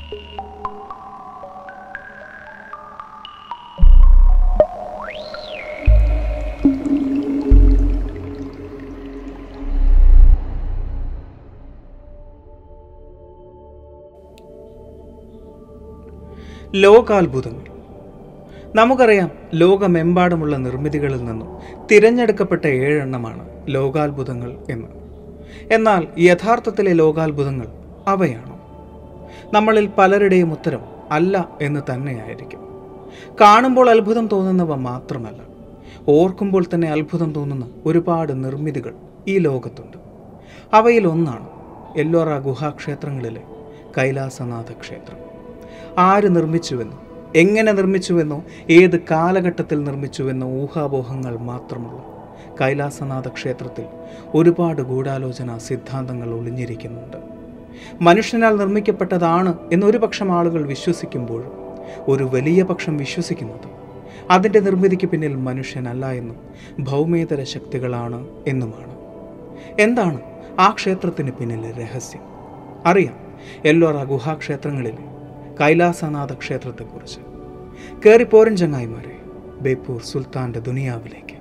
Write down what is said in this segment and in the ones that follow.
ലോകാത്ഭുതങ്ങൾ നമുക്കറിയാം ലോകമെമ്പാടുമുള്ള നിർമ്മിതികളിൽ നിന്നും തിരഞ്ഞെടുക്കപ്പെട്ട ഏഴെണ്ണമാണ് ലോകാത്ഭുതങ്ങൾ എന്ന് എന്നാൽ യഥാർത്ഥത്തിലെ ലോകാത്ഭുതങ്ങൾ അവയാണോ നമ്മളിൽ പലരുടെയും ഉത്തരം അല്ല എന്ന് തന്നെയായിരിക്കും കാണുമ്പോൾ അത്ഭുതം തോന്നുന്നവ മാത്രമല്ല ഓർക്കുമ്പോൾ തന്നെ അത്ഭുതം തോന്നുന്ന ഒരുപാട് നിർമ്മിതികൾ ഈ ലോകത്തുണ്ട് അവയിൽ ഒന്നാണ് എല്ലോറ ഗുഹാക്ഷേത്രങ്ങളിലെ കൈലാസനാഥ ക്ഷേത്രം ആര് നിർമ്മിച്ചുവെന്നോ എങ്ങനെ നിർമ്മിച്ചുവെന്നോ ഏത് കാലഘട്ടത്തിൽ നിർമ്മിച്ചുവെന്നോ ഊഹാപോഹങ്ങൾ മാത്രമുള്ള കൈലാസനാഥ ക്ഷേത്രത്തിൽ ഒരുപാട് ഗൂഢാലോചന സിദ്ധാന്തങ്ങൾ ഒളിഞ്ഞിരിക്കുന്നുണ്ട് മനുഷ്യനാൽ നിർമ്മിക്കപ്പെട്ടതാണ് എന്നൊരു പക്ഷം ആളുകൾ വിശ്വസിക്കുമ്പോഴും ഒരു വലിയ പക്ഷം വിശ്വസിക്കുന്നത് അതിൻ്റെ നിർമ്മിതിക്ക് പിന്നിൽ മനുഷ്യനല്ല എന്നും ഭൗമേതര ശക്തികളാണ് എന്നുമാണ് എന്താണ് ആ ക്ഷേത്രത്തിന് പിന്നിലെ രഹസ്യം അറിയാം എല്ലോറ ഗുഹാക്ഷേത്രങ്ങളിലെ കൈലാസനാഥ ക്ഷേത്രത്തെക്കുറിച്ച് കയറിപ്പോരൻ ചങ്ങായിമാരെ ബേപ്പൂർ സുൽത്താൻ്റെ ദുനിയാവിലേക്ക്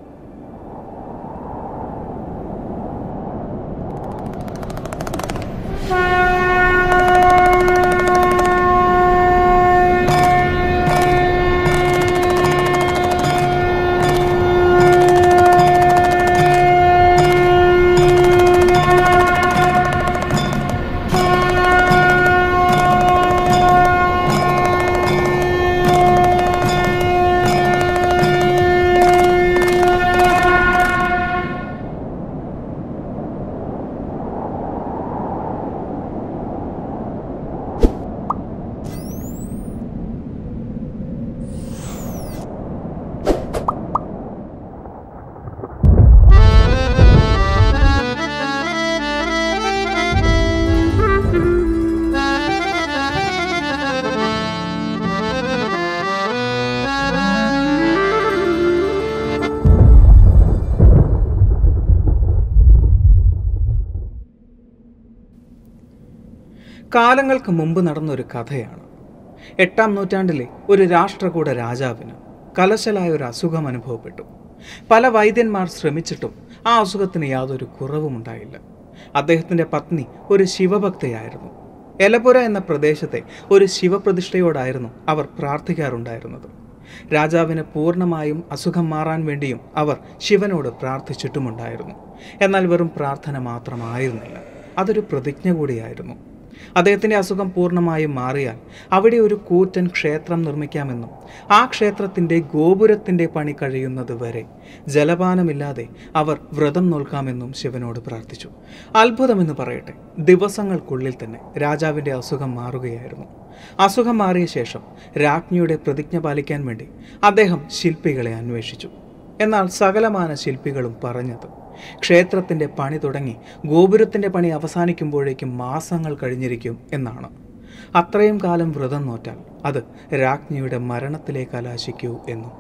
കാലങ്ങൾക്ക് മുമ്പ് നടന്നൊരു കഥയാണ് എട്ടാം നൂറ്റാണ്ടിലെ ഒരു രാഷ്ട്രകൂട രാജാവിന് കലശലായ ഒരു അസുഖം അനുഭവപ്പെട്ടു പല വൈദ്യന്മാർ ശ്രമിച്ചിട്ടും ആ അസുഖത്തിന് യാതൊരു കുറവും ഉണ്ടായില്ല അദ്ദേഹത്തിൻ്റെ പത്നി ഒരു ശിവഭക്തയായിരുന്നു എലപുര എന്ന പ്രദേശത്തെ ഒരു ശിവപ്രതിഷ്ഠയോടായിരുന്നു അവർ പ്രാർത്ഥിക്കാറുണ്ടായിരുന്നത് രാജാവിന് പൂർണ്ണമായും അസുഖം മാറാൻ വേണ്ടിയും അവർ ശിവനോട് പ്രാർത്ഥിച്ചിട്ടുമുണ്ടായിരുന്നു എന്നാൽ വെറും പ്രാർത്ഥന മാത്രമായിരുന്നില്ല അതൊരു പ്രതിജ്ഞ കൂടിയായിരുന്നു അദ്ദേഹത്തിൻ്റെ അസുഖം പൂർണ്ണമായും മാറിയാൽ അവിടെ ഒരു കൂറ്റൻ ക്ഷേത്രം നിർമ്മിക്കാമെന്നും ആ ക്ഷേത്രത്തിൻ്റെ ഗോപുരത്തിൻ്റെ പണി കഴിയുന്നത് വരെ ജലപാനമില്ലാതെ അവർ വ്രതം നോൽക്കാമെന്നും ശിവനോട് പ്രാർത്ഥിച്ചു അത്ഭുതമെന്ന് പറയട്ടെ ദിവസങ്ങൾക്കുള്ളിൽ തന്നെ രാജാവിൻ്റെ അസുഖം മാറുകയായിരുന്നു അസുഖം മാറിയ ശേഷം രാജ്ഞിയുടെ പ്രതിജ്ഞ പാലിക്കാൻ വേണ്ടി അദ്ദേഹം ശില്പികളെ അന്വേഷിച്ചു എന്നാൽ സകലമാന ശില്പികളും പറഞ്ഞത് ക്ഷേത്രത്തിൻ്റെ പണി തുടങ്ങി ഗോപുരത്തിൻ്റെ പണി അവസാനിക്കുമ്പോഴേക്കും മാസങ്ങൾ കഴിഞ്ഞിരിക്കും എന്നാണ് അത്രയും കാലം വ്രതം നോറ്റാൽ അത് രാജ്ഞിയുടെ മരണത്തിലേക്ക് കലാശിക്കൂ എന്നും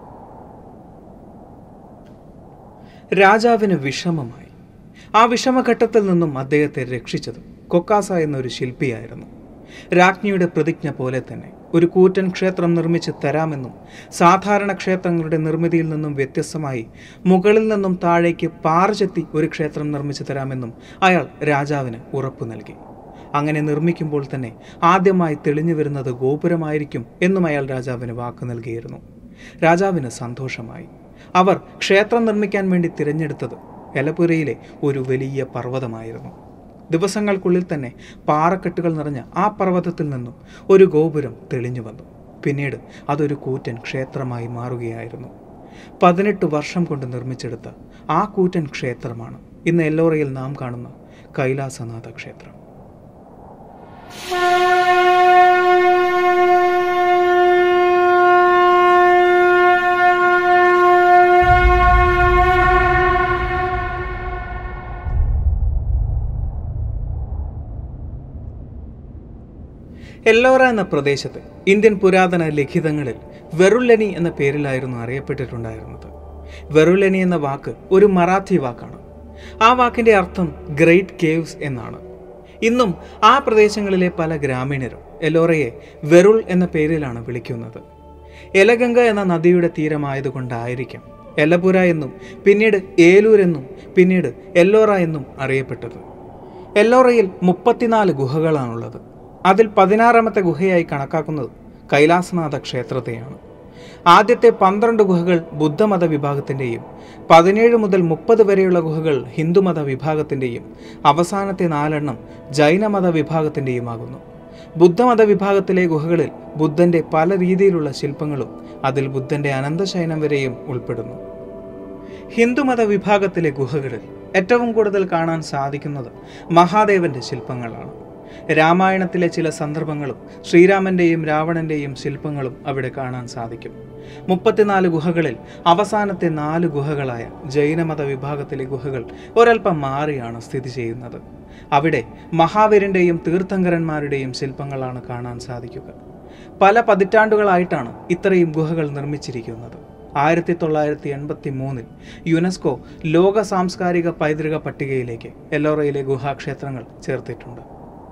രാജാവിന് വിഷമമായി ആ വിഷമഘട്ടത്തിൽ നിന്നും അദ്ദേഹത്തെ രക്ഷിച്ചത് കൊക്കാസ എന്നൊരു ശില്പിയായിരുന്നു രാജ്ഞിയുടെ പ്രതിജ്ഞ പോലെ തന്നെ ഒരു കൂറ്റൻ ക്ഷേത്രം നിർമ്മിച്ച് തരാമെന്നും സാധാരണ ക്ഷേത്രങ്ങളുടെ നിർമ്മിതിയിൽ നിന്നും വ്യത്യസ്തമായി മുകളിൽ നിന്നും താഴേക്ക് പാറ ചെത്തി ഒരു ക്ഷേത്രം നിർമ്മിച്ചു തരാമെന്നും അയാൾ രാജാവിന് ഉറപ്പു നൽകി അങ്ങനെ നിർമ്മിക്കുമ്പോൾ തന്നെ ആദ്യമായി തെളിഞ്ഞു വരുന്നത് ഗോപുരമായിരിക്കും എന്നും അയാൾ രാജാവിന് വാക്ക് നൽകിയിരുന്നു രാജാവിന് സന്തോഷമായി അവർ ക്ഷേത്രം നിർമ്മിക്കാൻ വേണ്ടി തിരഞ്ഞെടുത്തത് എലപുരയിലെ ഒരു വലിയ പർവ്വതമായിരുന്നു ദിവസങ്ങൾക്കുള്ളിൽ തന്നെ പാറക്കെട്ടുകൾ നിറഞ്ഞ ആ പർവ്വതത്തിൽ നിന്നും ഒരു ഗോപുരം തെളിഞ്ഞു വന്നു പിന്നീട് അതൊരു കൂറ്റൻ ക്ഷേത്രമായി മാറുകയായിരുന്നു പതിനെട്ട് വർഷം കൊണ്ട് നിർമ്മിച്ചെടുത്ത ആ കൂറ്റൻ ക്ഷേത്രമാണ് ഇന്ന് എല്ലോറയിൽ നാം കാണുന്ന കൈലാസനാഥ ക്ഷേത്രം എല്ലോറ എന്ന പ്രദേശത്ത് ഇന്ത്യൻ പുരാതന ലിഖിതങ്ങളിൽ വെറുല്ലനി എന്ന പേരിലായിരുന്നു അറിയപ്പെട്ടിട്ടുണ്ടായിരുന്നത് വെറുല്ലനി എന്ന വാക്ക് ഒരു മറാഠി വാക്കാണ് ആ വാക്കിൻ്റെ അർത്ഥം ഗ്രേറ്റ് കേവ്സ് എന്നാണ് ഇന്നും ആ പ്രദേശങ്ങളിലെ പല ഗ്രാമീണരും എല്ലോറയെ വെറുൾ എന്ന പേരിലാണ് വിളിക്കുന്നത് എലഗംഗ എന്ന നദിയുടെ തീരമായതുകൊണ്ടായിരിക്കാം എലപുര എന്നും പിന്നീട് ഏലൂർ എന്നും പിന്നീട് എല്ലോറ എന്നും അറിയപ്പെട്ടത് എല്ലോറയിൽ മുപ്പത്തിനാല് ഗുഹകളാണുള്ളത് അതിൽ പതിനാറാമത്തെ ഗുഹയായി കണക്കാക്കുന്നത് കൈലാസനാഥ ക്ഷേത്രത്തെയാണ് ആദ്യത്തെ പന്ത്രണ്ട് ഗുഹകൾ ബുദ്ധമത വിഭാഗത്തിൻ്റെയും പതിനേഴ് മുതൽ മുപ്പത് വരെയുള്ള ഗുഹകൾ ഹിന്ദുമത വിഭാഗത്തിൻ്റെയും അവസാനത്തെ നാലെണ്ണം ജൈനമത വിഭാഗത്തിൻ്റെയുമാകുന്നു ബുദ്ധമത വിഭാഗത്തിലെ ഗുഹകളിൽ ബുദ്ധന്റെ പല രീതിയിലുള്ള ശില്പങ്ങളും അതിൽ ബുദ്ധന്റെ അനന്തശയനം വരെയും ഉൾപ്പെടുന്നു ഹിന്ദുമത വിഭാഗത്തിലെ ഗുഹകളിൽ ഏറ്റവും കൂടുതൽ കാണാൻ സാധിക്കുന്നത് മഹാദേവന്റെ ശില്പങ്ങളാണ് രാമായണത്തിലെ ചില സന്ദർഭങ്ങളും ശ്രീരാമന്റെയും രാവണന്റെയും ശില്പങ്ങളും അവിടെ കാണാൻ സാധിക്കും മുപ്പത്തിനാല് ഗുഹകളിൽ അവസാനത്തെ നാല് ഗുഹകളായ ജൈനമത വിഭാഗത്തിലെ ഗുഹകൾ ഒരൽപ്പം മാറിയാണ് സ്ഥിതി ചെയ്യുന്നത് അവിടെ മഹാവീരന്റെയും തീർത്ഥങ്കരന്മാരുടെയും ശില്പങ്ങളാണ് കാണാൻ സാധിക്കുക പല പതിറ്റാണ്ടുകളായിട്ടാണ് ഇത്രയും ഗുഹകൾ നിർമ്മിച്ചിരിക്കുന്നത് ആയിരത്തി തൊള്ളായിരത്തി എൺപത്തി മൂന്നിൽ യുനെസ്കോ ലോക സാംസ്കാരിക പൈതൃക പട്ടികയിലേക്ക് എല്ലോറയിലെ ഗുഹാക്ഷേത്രങ്ങൾ ചേർത്തിട്ടുണ്ട്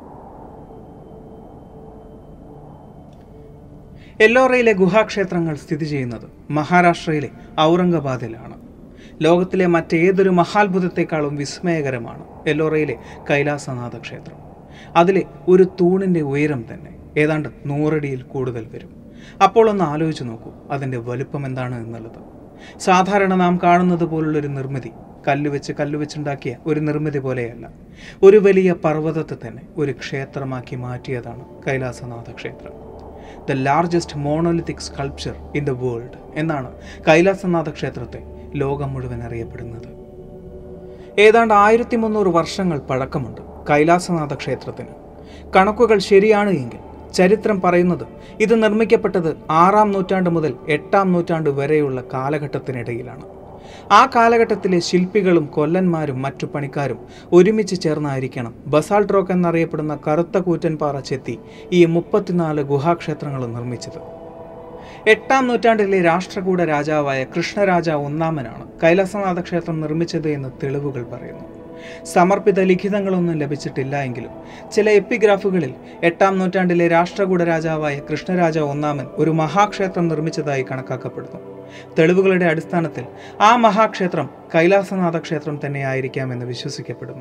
എല്ലോറയിലെ ഗുഹാക്ഷേത്രങ്ങൾ സ്ഥിതി ചെയ്യുന്നത് മഹാരാഷ്ട്രയിലെ ഔറംഗബാദിലാണ് ലോകത്തിലെ മറ്റേതൊരു മഹാത്ഭുതത്തെക്കാളും വിസ്മയകരമാണ് എല്ലോറയിലെ കൈലാസനാഥ ക്ഷേത്രം അതിലെ ഒരു തൂണിൻ്റെ ഉയരം തന്നെ ഏതാണ്ട് നൂറടിയിൽ കൂടുതൽ വരും അപ്പോൾ ഒന്ന് ആലോചിച്ച് നോക്കൂ അതിൻ്റെ വലുപ്പം എന്താണ് എന്നുള്ളത് സാധാരണ നാം കാണുന്നത് പോലുള്ളൊരു നിർമ്മിതി കല്ലുവെച്ച് കല്ലുവെച്ചുണ്ടാക്കിയ ഒരു നിർമ്മിതി പോലെയല്ല ഒരു വലിയ പർവ്വതത്തെ തന്നെ ഒരു ക്ഷേത്രമാക്കി മാറ്റിയതാണ് കൈലാസനാഥ ക്ഷേത്രം the largest monolithic sculpture in the world എന്നാണ് കൈലാസനാഥ ക്ഷേത്രത്തെ ലോകം മുഴുവൻ അറിയപ്പെടുന്നത് ഏതാണ്ട് ആയിരത്തി മുന്നൂറ് വർഷങ്ങൾ പഴക്കമുണ്ട് കൈലാസനാഥ ക്ഷേത്രത്തിന് കണക്കുകൾ ശരിയാണ് എങ്കിൽ ചരിത്രം പറയുന്നത് ഇത് നിർമ്മിക്കപ്പെട്ടത് ആറാം നൂറ്റാണ്ട് മുതൽ എട്ടാം നൂറ്റാണ്ട് വരെയുള്ള കാലഘട്ടത്തിനിടയിലാണ് ആ കാലഘട്ടത്തിലെ ശില്പികളും കൊല്ലന്മാരും മറ്റു പണിക്കാരും ഒരുമിച്ച് ചേർന്നായിരിക്കണം ബസാൾട്ട് റോക്ക് എന്നറിയപ്പെടുന്ന കറുത്ത കൂറ്റൻ പാറ ചെത്തി ഈ മുപ്പത്തിനാല് ഗുഹാക്ഷേത്രങ്ങളും നിർമ്മിച്ചത് എട്ടാം നൂറ്റാണ്ടിലെ രാഷ്ട്രകൂട രാജാവായ കൃഷ്ണരാജ ഒന്നാമനാണ് കൈലാസനാഥ ക്ഷേത്രം നിർമ്മിച്ചത് എന്ന് തെളിവുകൾ പറയുന്നു സമർപ്പിത ലിഖിതങ്ങളൊന്നും ലഭിച്ചിട്ടില്ല എങ്കിലും ചില എപ്പിഗ്രാഫുകളിൽ എട്ടാം നൂറ്റാണ്ടിലെ രാഷ്ട്രകൂട രാജാവായ കൃഷ്ണരാജ ഒന്നാമൻ ഒരു മഹാക്ഷേത്രം നിർമ്മിച്ചതായി കണക്കാക്കപ്പെടുന്നു തെളിവുകളുടെ അടിസ്ഥാനത്തിൽ ആ മഹാക്ഷേത്രം കൈലാസനാഥ ക്ഷേത്രം തന്നെയായിരിക്കാമെന്ന് വിശ്വസിക്കപ്പെടുന്നു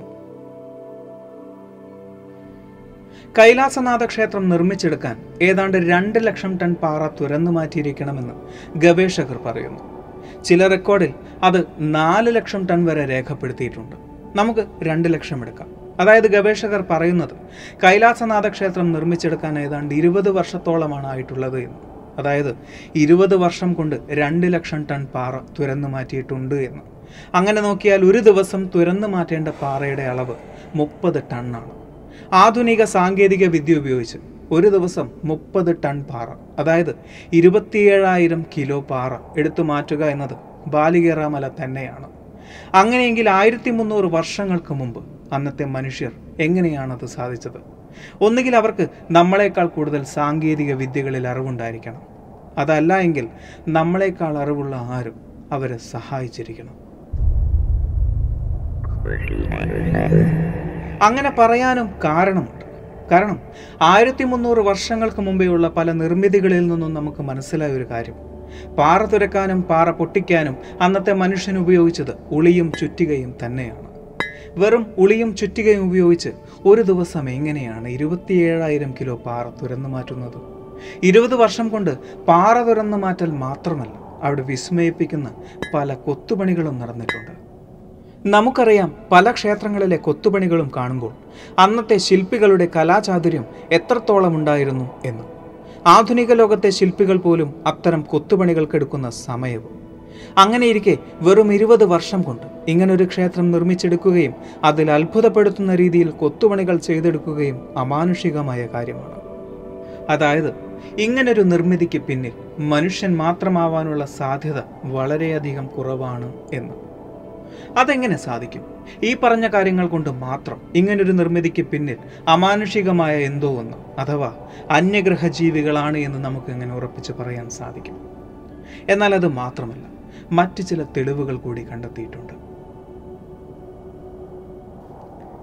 കൈലാസനാഥ ക്ഷേത്രം നിർമ്മിച്ചെടുക്കാൻ ഏതാണ്ട് രണ്ട് ലക്ഷം ടൺ പാറ തുരന്നു മാറ്റിയിരിക്കണമെന്ന് ഗവേഷകർ പറയുന്നു ചില റെക്കോർഡിൽ അത് നാല് ലക്ഷം ടൺ വരെ രേഖപ്പെടുത്തിയിട്ടുണ്ട് നമുക്ക് രണ്ട് ലക്ഷം എടുക്കാം അതായത് ഗവേഷകർ പറയുന്നത് കൈലാസനാഥ ക്ഷേത്രം നിർമ്മിച്ചെടുക്കാൻ ഏതാണ്ട് ഇരുപത് വർഷത്തോളമാണ് ആയിട്ടുള്ളത് എന്ന് അതായത് ഇരുപത് വർഷം കൊണ്ട് രണ്ട് ലക്ഷം ടൺ പാറ തുരന്നു മാറ്റിയിട്ടുണ്ട് എന്ന് അങ്ങനെ നോക്കിയാൽ ഒരു ദിവസം തുരന്നു മാറ്റേണ്ട പാറയുടെ അളവ് മുപ്പത് ടണ്ണാണ് ആധുനിക സാങ്കേതിക വിദ്യ ഉപയോഗിച്ച് ഒരു ദിവസം മുപ്പത് ടൺ പാറ അതായത് ഇരുപത്തിയേഴായിരം കിലോ പാറ എടുത്തു മാറ്റുക എന്നത് ബാലികേറാമല തന്നെയാണ് അങ്ങനെയെങ്കിൽ ആയിരത്തി മുന്നൂറ് വർഷങ്ങൾക്ക് മുമ്പ് അന്നത്തെ മനുഷ്യർ എങ്ങനെയാണത് സാധിച്ചത് ഒന്നുകിൽ അവർക്ക് നമ്മളെക്കാൾ കൂടുതൽ സാങ്കേതിക വിദ്യകളിൽ അറിവുണ്ടായിരിക്കണം അതല്ല എങ്കിൽ നമ്മളെക്കാൾ അറിവുള്ള ആരും അവരെ സഹായിച്ചിരിക്കണം അങ്ങനെ പറയാനും കാരണമുണ്ട് കാരണം ആയിരത്തി മുന്നൂറ് വർഷങ്ങൾക്ക് മുമ്പെയുള്ള പല നിർമ്മിതികളിൽ നിന്നും നമുക്ക് മനസ്സിലായ ഒരു കാര്യം പാറ തുരക്കാനും പാറ പൊട്ടിക്കാനും അന്നത്തെ മനുഷ്യൻ ഉപയോഗിച്ചത് ഉളിയും ചുറ്റികയും തന്നെയാണ് വെറും ഉളിയും ചുറ്റികയും ഉപയോഗിച്ച് ഒരു ദിവസം എങ്ങനെയാണ് ഇരുപത്തിയേഴായിരം കിലോ പാറ തുരന്നു മാറ്റുന്നത് ഇരുപത് വർഷം കൊണ്ട് പാറ തുരന്നു മാറ്റൽ മാത്രമല്ല അവിടെ വിസ്മയിപ്പിക്കുന്ന പല കൊത്തുപണികളും നടന്നിട്ടുണ്ട് നമുക്കറിയാം പല ക്ഷേത്രങ്ങളിലെ കൊത്തുപണികളും കാണുമ്പോൾ അന്നത്തെ ശില്പികളുടെ കലാചാതുര്യം എത്രത്തോളം ഉണ്ടായിരുന്നു എന്ന് ആധുനിക ലോകത്തെ ശില്പികൾ പോലും അത്തരം കൊത്തുപണികൾക്കെടുക്കുന്ന സമയവും അങ്ങനെയിരിക്കെ വെറും ഇരുപത് വർഷം കൊണ്ട് ഇങ്ങനൊരു ക്ഷേത്രം നിർമ്മിച്ചെടുക്കുകയും അതിൽ അത്ഭുതപ്പെടുത്തുന്ന രീതിയിൽ കൊത്തുപണികൾ ചെയ്തെടുക്കുകയും അമാനുഷികമായ കാര്യമാണ് അതായത് ഇങ്ങനൊരു നിർമ്മിതിക്ക് പിന്നിൽ മനുഷ്യൻ മാത്രമാവാനുള്ള സാധ്യത വളരെയധികം കുറവാണ് എന്ന് അതെങ്ങനെ സാധിക്കും ഈ പറഞ്ഞ കാര്യങ്ങൾ കൊണ്ട് മാത്രം ഇങ്ങനൊരു നിർമ്മിതിക്ക് പിന്നിൽ അമാനുഷികമായ എന്തോ ഒന്ന് അഥവാ അന്യഗ്രഹ ജീവികളാണ് എന്ന് നമുക്ക് എങ്ങനെ ഉറപ്പിച്ച് പറയാൻ സാധിക്കും എന്നാൽ അത് മാത്രമല്ല മറ്റ് ചില തെളിവുകൾ കൂടി കണ്ടെത്തിയിട്ടുണ്ട്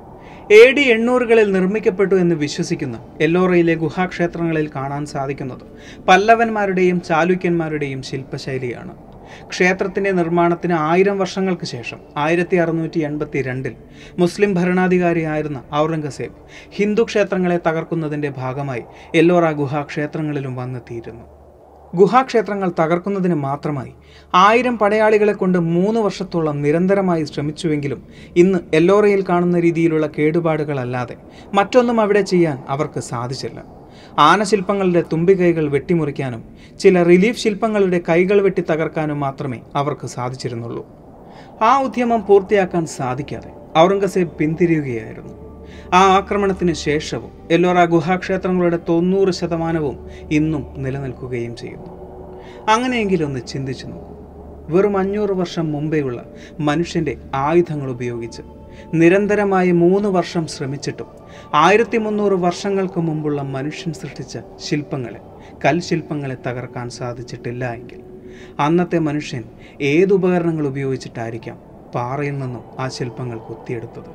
എ ഡി എണ്ണൂറുകളിൽ നിർമ്മിക്കപ്പെട്ടു എന്ന് വിശ്വസിക്കുന്ന എല്ലോറയിലെ ഗുഹാക്ഷേത്രങ്ങളിൽ കാണാൻ സാധിക്കുന്നത് പല്ലവന്മാരുടെയും ചാലുക്യന്മാരുടെയും ശില്പശൈലിയാണ് ക്ഷേത്രത്തിന്റെ നിർമ്മാണത്തിന് ആയിരം വർഷങ്ങൾക്ക് ശേഷം ആയിരത്തി അറുന്നൂറ്റി എൺപത്തി രണ്ടിൽ മുസ്ലിം ഭരണാധികാരിയായിരുന്ന ഔറംഗസേബ് ഹിന്ദു ക്ഷേത്രങ്ങളെ തകർക്കുന്നതിന്റെ ഭാഗമായി എല്ലോറ ഗുഹാക്ഷേത്രങ്ങളിലും വന്നെത്തിയിരുന്നു ഗുഹാക്ഷേത്രങ്ങൾ തകർക്കുന്നതിന് മാത്രമായി ആയിരം പടയാളികളെ കൊണ്ട് മൂന്ന് വർഷത്തോളം നിരന്തരമായി ശ്രമിച്ചുവെങ്കിലും ഇന്ന് എല്ലോറയിൽ കാണുന്ന രീതിയിലുള്ള കേടുപാടുകളല്ലാതെ മറ്റൊന്നും അവിടെ ചെയ്യാൻ അവർക്ക് സാധിച്ചില്ല ആനശില്പങ്ങളുടെ തുമ്പികൈകൾ വെട്ടിമുറിക്കാനും ചില റിലീഫ് ശില്പങ്ങളുടെ കൈകൾ വെട്ടി തകർക്കാനും മാത്രമേ അവർക്ക് സാധിച്ചിരുന്നുള്ളൂ ആ ഉദ്യമം പൂർത്തിയാക്കാൻ സാധിക്കാതെ ഔറംഗസേബ് പിന്തിരിയുകയായിരുന്നു ആ ആക്രമണത്തിന് ശേഷവും എല്ലോറ ഗുഹാക്ഷേത്രങ്ങളുടെ തൊണ്ണൂറ് ശതമാനവും ഇന്നും നിലനിൽക്കുകയും ചെയ്യുന്നു അങ്ങനെയെങ്കിൽ ഒന്ന് ചിന്തിച്ചു നോക്കൂ വെറും അഞ്ഞൂറ് വർഷം മുമ്പേയുള്ള മനുഷ്യന്റെ ആയുധങ്ങൾ ഉപയോഗിച്ച് നിരന്തരമായി മൂന്ന് വർഷം ശ്രമിച്ചിട്ടും ആയിരത്തി മുന്നൂറ് വർഷങ്ങൾക്ക് മുമ്പുള്ള മനുഷ്യൻ സൃഷ്ടിച്ച ശില്പങ്ങളെ കൽശില്പങ്ങളെ തകർക്കാൻ സാധിച്ചിട്ടില്ല എങ്കിൽ അന്നത്തെ മനുഷ്യൻ ഏതുപകരണങ്ങൾ ഉപയോഗിച്ചിട്ടായിരിക്കാം പാറയിൽ നിന്നും ആ ശില്പങ്ങൾ കൊത്തിയെടുത്തത്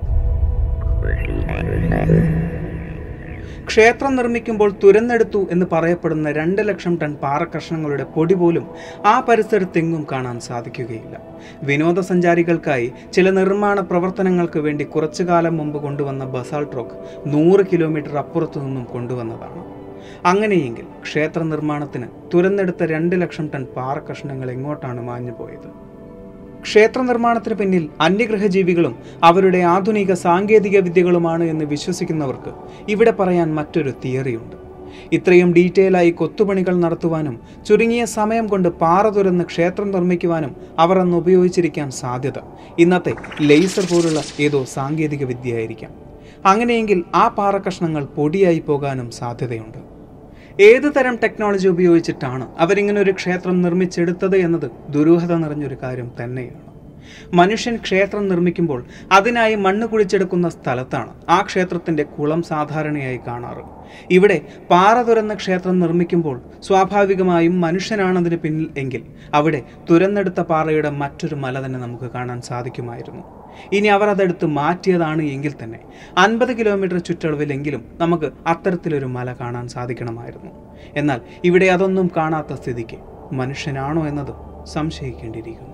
ക്ഷേത്രം നിർമ്മിക്കുമ്പോൾ തുരന്നെടുത്തു എന്ന് പറയപ്പെടുന്ന രണ്ട് ലക്ഷം ടൺ പാറക്കഷ്ണങ്ങളുടെ പൊടി പോലും ആ പരിസരത്തെങ്ങും കാണാൻ സാധിക്കുകയില്ല വിനോദസഞ്ചാരികൾക്കായി ചില നിർമ്മാണ പ്രവർത്തനങ്ങൾക്ക് വേണ്ടി കുറച്ചു കാലം മുമ്പ് കൊണ്ടുവന്ന ബസാൾട്ട് റോക്ക് നൂറ് കിലോമീറ്റർ അപ്പുറത്തു നിന്നും കൊണ്ടുവന്നതാണ് അങ്ങനെയെങ്കിൽ ക്ഷേത്ര നിർമ്മാണത്തിന് തുരന്നെടുത്ത രണ്ട് ലക്ഷം ടൺ പാറക്കഷ്ണങ്ങൾ എങ്ങോട്ടാണ് മാഞ്ഞു പോയത് ക്ഷേത്ര നിർമ്മാണത്തിന് പിന്നിൽ അന്യഗ്രഹജീവികളും അവരുടെ ആധുനിക സാങ്കേതിക വിദ്യകളുമാണ് എന്ന് വിശ്വസിക്കുന്നവർക്ക് ഇവിടെ പറയാൻ മറ്റൊരു തിയറിയുണ്ട് ഇത്രയും ഡീറ്റെയിൽ ആയി കൊത്തുപണികൾ നടത്തുവാനും ചുരുങ്ങിയ സമയം കൊണ്ട് പാറ തുരന്ന് ക്ഷേത്രം നിർമ്മിക്കുവാനും അവർ അന്ന് ഉപയോഗിച്ചിരിക്കാൻ സാധ്യത ഇന്നത്തെ ലേസർ പോലുള്ള ഏതോ സാങ്കേതിക വിദ്യയായിരിക്കാം അങ്ങനെയെങ്കിൽ ആ പാറക്കഷ്ണങ്ങൾ പൊടിയായി പോകാനും സാധ്യതയുണ്ട് ഏത് തരം ടെക്നോളജി ഉപയോഗിച്ചിട്ടാണ് അവരിങ്ങനെ ഒരു ക്ഷേത്രം നിർമ്മിച്ചെടുത്തത് എന്നത് ദുരൂഹത നിറഞ്ഞൊരു കാര്യം തന്നെയാണ് മനുഷ്യൻ ക്ഷേത്രം നിർമ്മിക്കുമ്പോൾ അതിനായി മണ്ണ് കുഴിച്ചെടുക്കുന്ന സ്ഥലത്താണ് ആ ക്ഷേത്രത്തിന്റെ കുളം സാധാരണയായി കാണാറ് ഇവിടെ പാറ തുരന്ന ക്ഷേത്രം നിർമ്മിക്കുമ്പോൾ സ്വാഭാവികമായും മനുഷ്യനാണ് അതിന് പിന്നിൽ എങ്കിൽ അവിടെ തുരന്നെടുത്ത പാറയുടെ മറ്റൊരു മല തന്നെ നമുക്ക് കാണാൻ സാധിക്കുമായിരുന്നു ഇനി അവർ അതെടുത്ത് മാറ്റിയതാണ് എങ്കിൽ തന്നെ അൻപത് കിലോമീറ്റർ ചുറ്റളവിലെങ്കിലും നമുക്ക് അത്തരത്തിലൊരു മല കാണാൻ സാധിക്കണമായിരുന്നു എന്നാൽ ഇവിടെ അതൊന്നും കാണാത്ത സ്ഥിതിക്ക് മനുഷ്യനാണോ എന്നത് സംശയിക്കേണ്ടിയിരിക്കുന്നു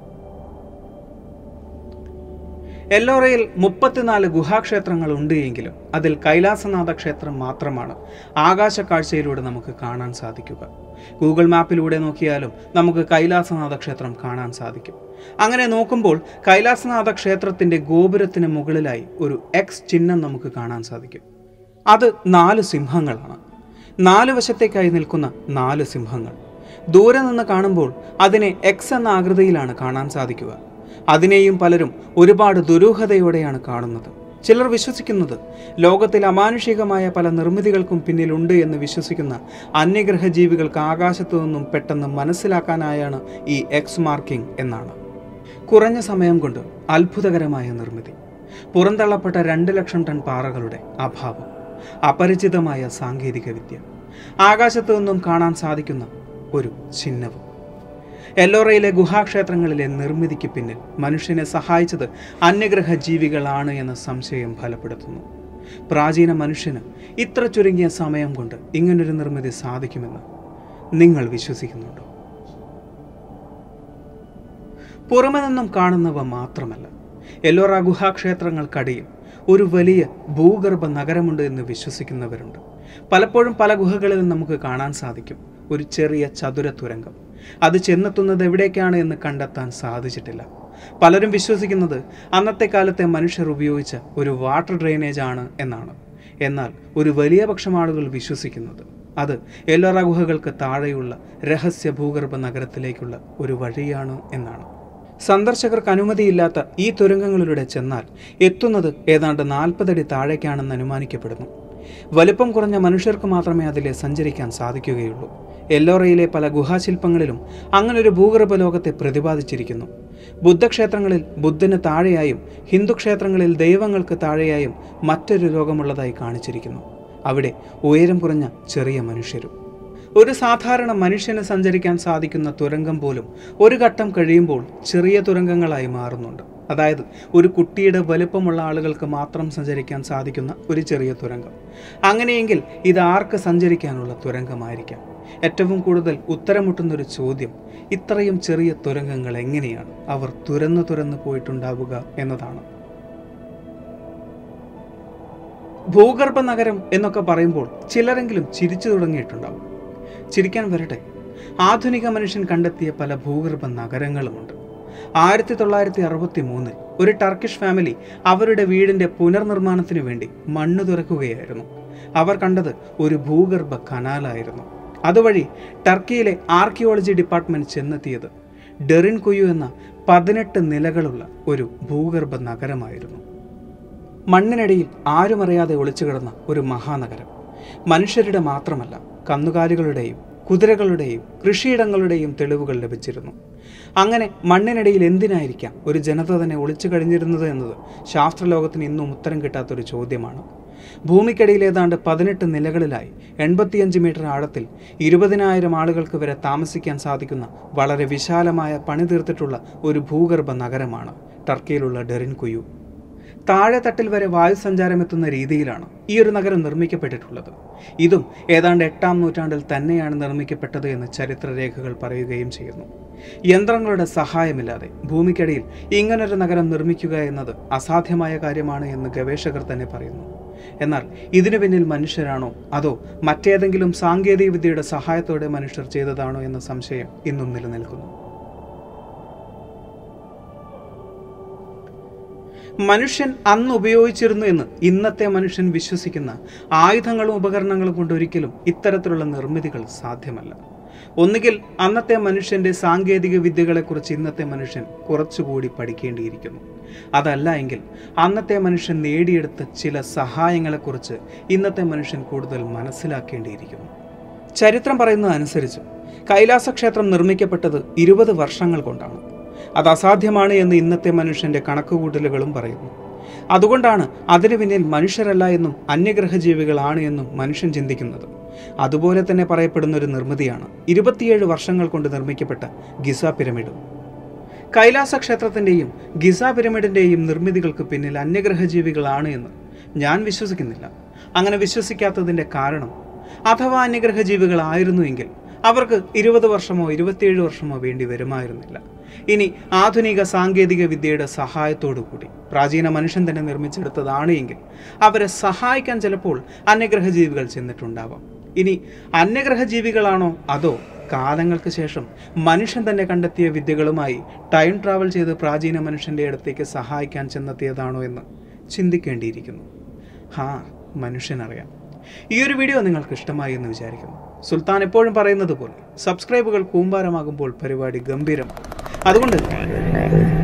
എല്ലോറയിൽ മുപ്പത്തിനാല് ഗുഹാക്ഷേത്രങ്ങൾ ഉണ്ട് എങ്കിലും അതിൽ കൈലാസനാഥ ക്ഷേത്രം മാത്രമാണ് ആകാശ കാഴ്ചയിലൂടെ നമുക്ക് കാണാൻ സാധിക്കുക ഗൂഗിൾ മാപ്പിലൂടെ നോക്കിയാലും നമുക്ക് കൈലാസനാഥ ക്ഷേത്രം കാണാൻ സാധിക്കും അങ്ങനെ നോക്കുമ്പോൾ കൈലാസനാഥ ക്ഷേത്രത്തിന്റെ ഗോപുരത്തിന് മുകളിലായി ഒരു എക്സ് ചിഹ്നം നമുക്ക് കാണാൻ സാധിക്കും അത് നാല് സിംഹങ്ങളാണ് നാല് വശത്തേക്കായി നിൽക്കുന്ന നാല് സിംഹങ്ങൾ ദൂരെ നിന്ന് കാണുമ്പോൾ അതിനെ എക്സ് എന്ന ആകൃതിയിലാണ് കാണാൻ സാധിക്കുക അതിനെയും പലരും ഒരുപാട് ദുരൂഹതയോടെയാണ് കാണുന്നത് ചിലർ വിശ്വസിക്കുന്നത് ലോകത്തിൽ അമാനുഷികമായ പല നിർമ്മിതികൾക്കും പിന്നിലുണ്ട് എന്ന് വിശ്വസിക്കുന്ന അന്യഗ്രഹ ജീവികൾക്ക് ആകാശത്തു നിന്നും പെട്ടെന്ന് മനസ്സിലാക്കാനായാണ് ഈ എക്സ് മാർക്കിംഗ് എന്നാണ് കുറഞ്ഞ സമയം കൊണ്ട് അത്ഭുതകരമായ നിർമ്മിതി പുറന്തള്ളപ്പെട്ട രണ്ട് ലക്ഷം ടൺ പാറകളുടെ അഭാവം അപരിചിതമായ സാങ്കേതിക വിദ്യ ആകാശത്തു നിന്നും കാണാൻ സാധിക്കുന്ന ഒരു ചിഹ്നവും എല്ലോറയിലെ ഗുഹാക്ഷേത്രങ്ങളിലെ നിർമ്മിതിക്ക് പിന്നിൽ മനുഷ്യനെ സഹായിച്ചത് അന്യഗ്രഹ ജീവികളാണ് എന്ന സംശയം ഫലപ്പെടുത്തുന്നു പ്രാചീന മനുഷ്യന് ഇത്ര ചുരുങ്ങിയ സമയം കൊണ്ട് ഇങ്ങനൊരു നിർമ്മിതി സാധിക്കുമെന്ന് നിങ്ങൾ വിശ്വസിക്കുന്നുണ്ടോ പുറമെ നിന്നും കാണുന്നവ മാത്രമല്ല എല്ലോറ ഗുഹാക്ഷേത്രങ്ങൾക്കടിയിൽ ഒരു വലിയ ഭൂഗർഭ നഗരമുണ്ട് എന്ന് വിശ്വസിക്കുന്നവരുണ്ട് പലപ്പോഴും പല ഗുഹകളിലും നമുക്ക് കാണാൻ സാധിക്കും ഒരു ചെറിയ ചതുര തുരങ്കം അത് ചെന്നെത്തുന്നത് എവിടേക്കാണ് എന്ന് കണ്ടെത്താൻ സാധിച്ചിട്ടില്ല പലരും വിശ്വസിക്കുന്നത് അന്നത്തെ കാലത്തെ മനുഷ്യർ ഉപയോഗിച്ച ഒരു വാട്ടർ ഡ്രെയിനേജ് ആണ് എന്നാണ് എന്നാൽ ഒരു വലിയ പക്ഷം ആളുകൾ വിശ്വസിക്കുന്നത് അത് എല്ലോറ ഗുഹകൾക്ക് താഴെയുള്ള രഹസ്യ ഭൂഗർഭ നഗരത്തിലേക്കുള്ള ഒരു വഴിയാണ് എന്നാണ് സന്ദർശകർക്ക് അനുമതിയില്ലാത്ത ഈ തുരങ്കങ്ങളിലൂടെ ചെന്നാൽ എത്തുന്നത് ഏതാണ്ട് നാൽപ്പതടി താഴേക്കാണെന്ന് അനുമാനിക്കപ്പെടുന്നു വലുപ്പം കുറഞ്ഞ മനുഷ്യർക്ക് മാത്രമേ അതിലെ സഞ്ചരിക്കാൻ സാധിക്കുകയുള്ളൂ എല്ലോറയിലെ പല ഗുഹാശില്പങ്ങളിലും അങ്ങനൊരു ഭൂഗർഭ ലോകത്തെ പ്രതിപാദിച്ചിരിക്കുന്നു ബുദ്ധക്ഷേത്രങ്ങളിൽ ബുദ്ധന് താഴെയായും ഹിന്ദു ക്ഷേത്രങ്ങളിൽ ദൈവങ്ങൾക്ക് താഴെയായും മറ്റൊരു ലോകമുള്ളതായി കാണിച്ചിരിക്കുന്നു അവിടെ ഉയരം കുറഞ്ഞ ചെറിയ മനുഷ്യരും ഒരു സാധാരണ മനുഷ്യന് സഞ്ചരിക്കാൻ സാധിക്കുന്ന തുരങ്കം പോലും ഒരു ഘട്ടം കഴിയുമ്പോൾ ചെറിയ തുരങ്കങ്ങളായി മാറുന്നുണ്ട് അതായത് ഒരു കുട്ടിയുടെ വലുപ്പമുള്ള ആളുകൾക്ക് മാത്രം സഞ്ചരിക്കാൻ സാധിക്കുന്ന ഒരു ചെറിയ തുരങ്കം അങ്ങനെയെങ്കിൽ ഇത് ആർക്ക് സഞ്ചരിക്കാനുള്ള തുരങ്കമായിരിക്കാം ഏറ്റവും കൂടുതൽ ഉത്തരമുട്ടുന്ന ഒരു ചോദ്യം ഇത്രയും ചെറിയ തുരങ്കങ്ങൾ എങ്ങനെയാണ് അവർ തുരന്നു തുരന്നു പോയിട്ടുണ്ടാവുക എന്നതാണ് ഭൂഗർഭ നഗരം എന്നൊക്കെ പറയുമ്പോൾ ചിലരെങ്കിലും ചിരിച്ചു തുടങ്ങിയിട്ടുണ്ടാവും ചിരിക്കാൻ വരട്ടെ ആധുനിക മനുഷ്യൻ കണ്ടെത്തിയ പല ഭൂഗർഭ നഗരങ്ങളുമുണ്ട് ആയിരത്തി തൊള്ളായിരത്തി അറുപത്തി മൂന്നിൽ ഒരു ടർക്കിഷ് ഫാമിലി അവരുടെ വീടിന്റെ പുനർനിർമ്മാണത്തിന് വേണ്ടി മണ്ണ് തുറക്കുകയായിരുന്നു അവർ കണ്ടത് ഒരു ഭൂഗർഭ കനാലായിരുന്നു അതുവഴി ടർക്കിയിലെ ആർക്കിയോളജി ഡിപ്പാർട്ട്മെന്റ് ചെന്നെത്തിയത് ഡെറിൻ കുയു എന്ന പതിനെട്ട് നിലകളുള്ള ഒരു ഭൂഗർഭ നഗരമായിരുന്നു മണ്ണിനടിയിൽ ആരുമറിയാതെ ഒളിച്ചു കിടന്ന ഒരു മഹാനഗരം മനുഷ്യരുടെ മാത്രമല്ല കന്നുകാലികളുടെയും കുതിരകളുടെയും കൃഷിയിടങ്ങളുടെയും തെളിവുകൾ ലഭിച്ചിരുന്നു അങ്ങനെ മണ്ണിനടിയിൽ എന്തിനായിരിക്കാം ഒരു ജനത തന്നെ ഒളിച്ചു കഴിഞ്ഞിരുന്നത് എന്നത് ശാസ്ത്രലോകത്തിന് ഇന്നും ഉത്തരം കിട്ടാത്തൊരു ചോദ്യമാണ് ഭൂമിക്കടിയിൽ ഏതാണ്ട് പതിനെട്ട് നിലകളിലായി എൺപത്തിയഞ്ച് മീറ്റർ ആഴത്തിൽ ഇരുപതിനായിരം ആളുകൾക്ക് വരെ താമസിക്കാൻ സാധിക്കുന്ന വളരെ വിശാലമായ പണി തീർത്തിട്ടുള്ള ഒരു ഭൂഗർഭ നഗരമാണ് ടർക്കിയിലുള്ള ഡെറിൻ കുയു താഴെത്തട്ടിൽ വരെ വായുസഞ്ചാരം എത്തുന്ന രീതിയിലാണ് ഈ ഒരു നഗരം നിർമ്മിക്കപ്പെട്ടിട്ടുള്ളത് ഇതും ഏതാണ്ട് എട്ടാം നൂറ്റാണ്ടിൽ തന്നെയാണ് നിർമ്മിക്കപ്പെട്ടത് എന്ന് ചരിത്രരേഖകൾ പറയുകയും ചെയ്യുന്നു യന്ത്രങ്ങളുടെ സഹായമില്ലാതെ ഭൂമിക്കടിയിൽ ഇങ്ങനൊരു നഗരം നിർമ്മിക്കുക എന്നത് അസാധ്യമായ കാര്യമാണ് എന്ന് ഗവേഷകർ തന്നെ പറയുന്നു എന്നാൽ ഇതിനു പിന്നിൽ മനുഷ്യരാണോ അതോ മറ്റേതെങ്കിലും സാങ്കേതിക വിദ്യയുടെ സഹായത്തോടെ മനുഷ്യർ ചെയ്തതാണോ എന്ന സംശയം ഇന്നും നിലനിൽക്കുന്നു മനുഷ്യൻ അന്ന് ഉപയോഗിച്ചിരുന്നു എന്ന് ഇന്നത്തെ മനുഷ്യൻ വിശ്വസിക്കുന്ന ആയുധങ്ങളും ഉപകരണങ്ങളും കൊണ്ട് ഒരിക്കലും ഇത്തരത്തിലുള്ള നിർമ്മിതികൾ സാധ്യമല്ല ഒന്നുകിൽ അന്നത്തെ മനുഷ്യന്റെ സാങ്കേതിക വിദ്യകളെക്കുറിച്ച് ഇന്നത്തെ മനുഷ്യൻ കുറച്ചുകൂടി പഠിക്കേണ്ടിയിരിക്കുന്നു അതല്ല എങ്കിൽ അന്നത്തെ മനുഷ്യൻ നേടിയെടുത്ത ചില സഹായങ്ങളെക്കുറിച്ച് ഇന്നത്തെ മനുഷ്യൻ കൂടുതൽ മനസ്സിലാക്കേണ്ടിയിരിക്കുന്നു ചരിത്രം പറയുന്നതനുസരിച്ച് കൈലാസ ക്ഷേത്രം നിർമ്മിക്കപ്പെട്ടത് ഇരുപത് വർഷങ്ങൾ കൊണ്ടാണ് അത് അസാധ്യമാണ് എന്ന് ഇന്നത്തെ മനുഷ്യന്റെ കണക്കുകൂട്ടലുകളും പറയുന്നു അതുകൊണ്ടാണ് അതിനു പിന്നിൽ മനുഷ്യരല്ല എന്നും അന്യഗ്രഹ ജീവികളാണ് എന്നും മനുഷ്യൻ ചിന്തിക്കുന്നത് അതുപോലെ തന്നെ പറയപ്പെടുന്ന ഒരു നിർമ്മിതിയാണ് ഇരുപത്തിയേഴ് വർഷങ്ങൾ കൊണ്ട് നിർമ്മിക്കപ്പെട്ട ഗിസ പിരമിഡും കൈലാസ ക്ഷേത്രത്തിൻ്റെയും ഗിസ പിരമിഡിൻ്റെയും നിർമ്മിതികൾക്ക് പിന്നിൽ അന്യഗ്രഹ ജീവികളാണ് എന്ന് ഞാൻ വിശ്വസിക്കുന്നില്ല അങ്ങനെ വിശ്വസിക്കാത്തതിൻ്റെ കാരണം അഥവാ അന്യഗ്രഹ ജീവികളായിരുന്നുവെങ്കിൽ അവർക്ക് ഇരുപത് വർഷമോ ഇരുപത്തിയേഴ് വർഷമോ വേണ്ടി വരുമായിരുന്നില്ല ഇനി ആധുനിക സാങ്കേതിക വിദ്യയുടെ സഹായത്തോടു കൂടി പ്രാചീന മനുഷ്യൻ തന്നെ നിർമ്മിച്ചെടുത്തതാണ് എങ്കിൽ അവരെ സഹായിക്കാൻ ചിലപ്പോൾ അന്യഗ്രഹ ജീവികൾ ചെന്നിട്ടുണ്ടാവാം ഇനി അന്യഗ്രഹ ജീവികളാണോ അതോ കാലങ്ങൾക്ക് ശേഷം മനുഷ്യൻ തന്നെ കണ്ടെത്തിയ വിദ്യകളുമായി ടൈം ട്രാവൽ ചെയ്ത് പ്രാചീന മനുഷ്യൻ്റെ അടുത്തേക്ക് സഹായിക്കാൻ ചെന്നെത്തിയതാണോ എന്ന് ചിന്തിക്കേണ്ടിയിരിക്കുന്നു ഹാ മനുഷ്യനറിയാം ഈ ഒരു വീഡിയോ നിങ്ങൾക്ക് ഇഷ്ടമായി എന്ന് വിചാരിക്കുന്നു സുൽത്താൻ എപ്പോഴും പറയുന്നത് പോലെ സബ്സ്ക്രൈബുകൾ കൂമ്പാരമാകുമ്പോൾ പരിപാടി ഗംഭീരമാണ് അതുകൊണ്ട്